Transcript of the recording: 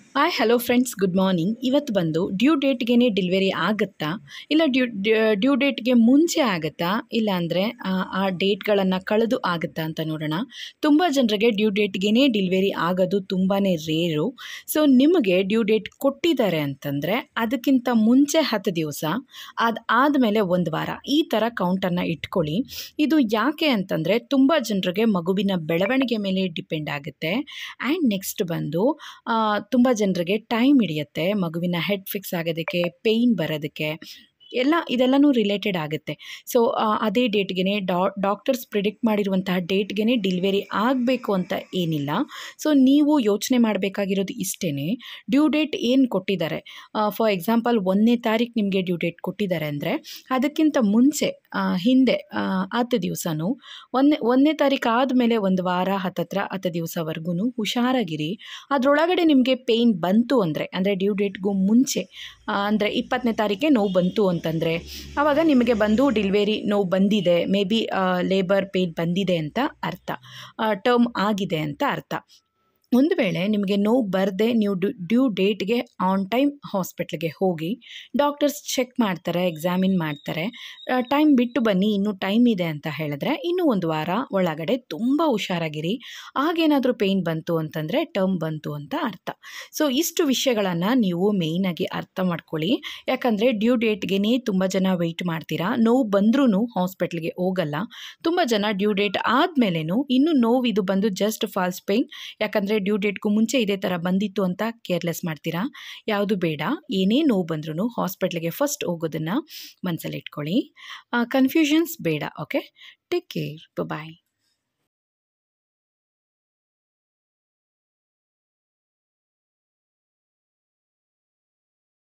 hi hello friends good morning ಇವತ್ತು ಬಂದು due ಡೇಟ್ಗೆ delivery ಆಗುತ್ತಾ ಇಲ್ಲ ಡ್ಯೂ ಡ್ಯೂ ಡೇಟ್ಗೆ ಮುಂಚೆ ಆಗುತ್ತಾ ಇಲ್ಲ ಅಂದರೆ ಆ ಡೇಟ್ಗಳನ್ನು ಕಳೆದು ಆಗುತ್ತಾ ಅಂತ ನೋಡೋಣ ತುಂಬ ಜನರಿಗೆ ಡ್ಯೂ ಡೇಟ್ಗೆ ಡೆಲಿವರಿ ಆಗೋದು ತುಂಬಾ ರೇರು ಸೊ ನಿಮಗೆ ಡ್ಯೂ ಡೇಟ್ ಕೊಟ್ಟಿದ್ದಾರೆ ಅಂತಂದರೆ ಅದಕ್ಕಿಂತ ಮುಂಚೆ ಹತ್ತು ದಿವಸ ಅದು ಆದಮೇಲೆ ಒಂದು ವಾರ ಈ ಥರ ಕೌಂಟನ್ನು ಇಟ್ಕೊಳ್ಳಿ ಇದು ಯಾಕೆ ಅಂತಂದರೆ ತುಂಬ ಜನರಿಗೆ ಮಗುವಿನ ಬೆಳವಣಿಗೆ ಮೇಲೆ ಡಿಪೆಂಡ್ ಆಗುತ್ತೆ ಆ್ಯಂಡ್ ನೆಕ್ಸ್ಟ್ ಬಂದು ತುಂಬ ಜನರಿಗೆ ಟೈಮ್ ಹಿಡಿಯುತ್ತೆ ಮಗುವಿನ ಹೆಡ್ ಫಿಕ್ಸ್ ಆಗೋದಕ್ಕೆ ಪೇಯ್ನ್ ಬರೋದಕ್ಕೆ ಎಲ್ಲ ಇದೆಲ್ಲನೂ ರಿಲೇಟೆಡ್ ಆಗುತ್ತೆ ಸೊ ಅದೇ ಡೇಟ್ಗೆ ಡಾಕ್ಟರ್ಸ್ ಪ್ರಿಡಿಕ್ಟ್ ಮಾಡಿರುವಂತಹ ಡೇಟ್ಗೆ ಡೆಲಿವರಿ ಆಗಬೇಕು ಅಂತ ಏನಿಲ್ಲ ಸೊ ನೀವು ಯೋಚನೆ ಮಾಡಬೇಕಾಗಿರೋದು ಇಷ್ಟೇ ಡ್ಯೂ ಡೇಟ್ ಏನು ಕೊಟ್ಟಿದ್ದಾರೆ ಫಾರ್ ಎಕ್ಸಾಂಪಲ್ ಒಂದನೇ ತಾರೀಕು ನಿಮಗೆ ಡ್ಯೂ ಡೇಟ್ ಕೊಟ್ಟಿದ್ದಾರೆ ಅಂದರೆ ಅದಕ್ಕಿಂತ ಮುಂಚೆ ಹಿಂದೆ ಹತ್ತು ದಿವಸನೂ ಒಂದನೇ ಒಂದನೇ ತಾರೀಕು ಆದಮೇಲೆ ಒಂದು ವಾರ ಹತ್ತತ್ರ ಹತ್ತು ದಿವಸವರೆಗೂ ಹುಷಾರಾಗಿರಿ ಅದರೊಳಗಡೆ ನಿಮಗೆ ಪೇಯ್ನ್ ಬಂತು ಅಂದರೆ ಅಂದರೆ ಡ್ಯೂ ಡೇಟ್ಗೂ ಮುಂಚೆ ಅಂದರೆ ಇಪ್ಪತ್ತನೇ ತಾರೀಕೆ ನೋವು ಬಂತು ಅಂತಂದರೆ ಆವಾಗ ನಿಮಗೆ ಬಂದು ಡಿಲಿವರಿ ನೋವು ಬಂದಿದೆ ಮೇ ಬಿ ಲೇಬರ್ ಪೇಯ್ನ್ ಬಂದಿದೆ ಅಂತ ಅರ್ಥ ಟರ್ಮ್ ಆಗಿದೆ ಅಂತ ಅರ್ಥ ಒಂದು ವೇಳೆ ನಿಮಗೆ ನೋವು ಬರದೆ ನೀವು ಡ್ಯೂ ಡ್ಯೂ ಡೇಟ್ಗೆ ಆನ್ ಟೈಮ್ ಹಾಸ್ಪಿಟ್ಲಿಗೆ ಹೋಗಿ ಡಾಕ್ಟರ್ಸ್ ಚೆಕ್ ಮಾಡ್ತಾರೆ ಎಕ್ಸಾಮಿನ್ ಮಾಡ್ತಾರೆ ಟೈಮ್ ಬಿಟ್ಟು ಬನ್ನಿ ಇನ್ನೂ ಟೈಮ್ ಇದೆ ಅಂತ ಹೇಳಿದ್ರೆ ಇನ್ನೂ ಒಂದು ವಾರ ಒಳಗಡೆ ತುಂಬ ಹುಷಾರಾಗಿರಿ ಆಗೇನಾದರೂ ಪೇಯ್ನ್ ಬಂತು ಅಂತಂದರೆ ಟರ್ಮ್ ಬಂತು ಅಂತ ಅರ್ಥ ಸೊ ಇಷ್ಟು ವಿಷಯಗಳನ್ನು ನೀವು ಮೇಯ್ನಾಗಿ ಅರ್ಥ ಮಾಡ್ಕೊಳ್ಳಿ ಯಾಕಂದರೆ ಡ್ಯೂ ಡೇಟ್ಗೆ ತುಂಬ ಜನ ವೆಯ್ಟ್ ಮಾಡ್ತೀರಾ ನೋವು ಬಂದ್ರೂ ಹಾಸ್ಪಿಟ್ಲಿಗೆ ಹೋಗಲ್ಲ ತುಂಬ ಜನ ಡ್ಯೂ ಡೇಟ್ ಆದಮೇಲೆನೂ ಇನ್ನೂ ನೋವು ಇದು ಬಂದು ಜಸ್ಟ್ ಫಾಲ್ಸ್ ಪೇಯ್ನ್ ಯಾಕಂದರೆ ಡ್ಯೂ ಡೇಟ್ಗೂ ಮುಂಚೆ ಇದೇ ಥರ ಬಂದಿತ್ತು ಅಂತ ಕೇರ್ಲೆಸ್ ಮಾಡ್ತೀರಾ ಯಾವುದು ಬೇಡ ಏನೇ ನೋವು ಬಂದ್ರೂ ಹಾಸ್ಪಿಟ್ಲಿಗೆ ಫಸ್ಟ್ ಹೋಗೋದನ್ನು ಮನಸ್ಸಲ್ಲಿ ಇಟ್ಕೊಳ್ಳಿ ಕನ್ಫ್ಯೂಷನ್ಸ್ ಬೇಡ ಓಕೆ ಟೇಕ್ ಕೇರ್ ಬಾಯ್